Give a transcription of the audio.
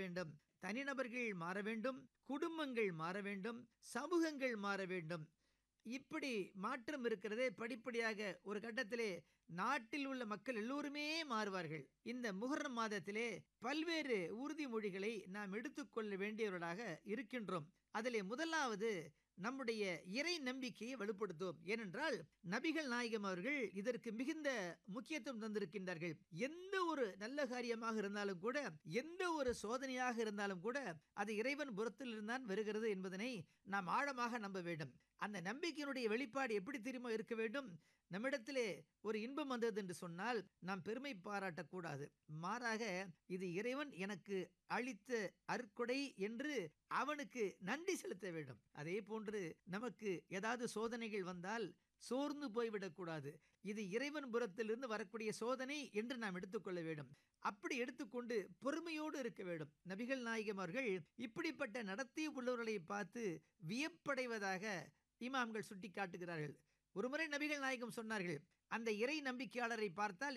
வேண்டும் தனிநபர்கள் மாற வேண்டும் குடும்பங்கள் மாற வேண்டும் சமூகங்கள் மாற வேண்டும் இப்படி மாற்றம் இருக்கிறதே படிப்படியாக ஒரு கட்டத்திலே நாட்டில் உள்ள மக்கள் எல்லோருமே மாறுவார்கள் இந்த முகர்ரம் மாதத்திலே பல்வேறு உறுதிமொழிகளை நாம் எடுத்துக்கொள்ள வேண்டியவர்களாக இருக்கின்றோம் அதிலே முதலாவது நம்முடைய இறை நம்பிக்கையை வலுப்படுத்தும் ஏனென்றால் நபிகள் நாயகம் அவர்கள் இதற்கு மிகுந்த முக்கியத்துவம் தந்திருக்கின்றார்கள் எந்த ஒரு நல்ல காரியமாக இருந்தாலும் கூட எந்த ஒரு சோதனையாக இருந்தாலும் கூட அது இறைவன் புறத்தில் இருந்தான் வருகிறது என்பதனை நாம் ஆழமாக நம்ப வேண்டும் அந்த நம்பிக்கையினுடைய வெளிப்பாடு எப்படி தெரியுமா இருக்க வேண்டும் நம்மிடத்திலே ஒரு இன்பம் வந்தது என்று சொன்னால் நாம் பெருமை பாராட்டக்கூடாது மாறாக இது இறைவன் எனக்கு அளித்த அற்கொடை என்று அவனுக்கு நன்றி செலுத்த வேண்டும் அதே போன்று நமக்கு ஏதாவது சோதனைகள் வந்தால் சோர்ந்து போய்விடக்கூடாது இது இறைவன் புறத்திலிருந்து வரக்கூடிய சோதனை என்று நாம் எடுத்துக்கொள்ள வேண்டும் அப்படி எடுத்துக்கொண்டு பொறுமையோடு இருக்க வேண்டும் நபிகள் நாயகம் அவர்கள் இப்படிப்பட்ட நடத்தி உள்ளவர்களை பார்த்து வியப்படைவதாக இமாம்கள் சுட்டி காட்டுகிறார்கள் ஒருமுறை நபிகள் நாயகம் சொன்னார்கள் அந்த இறை நம்பிக்கையாளரை பார்த்தால்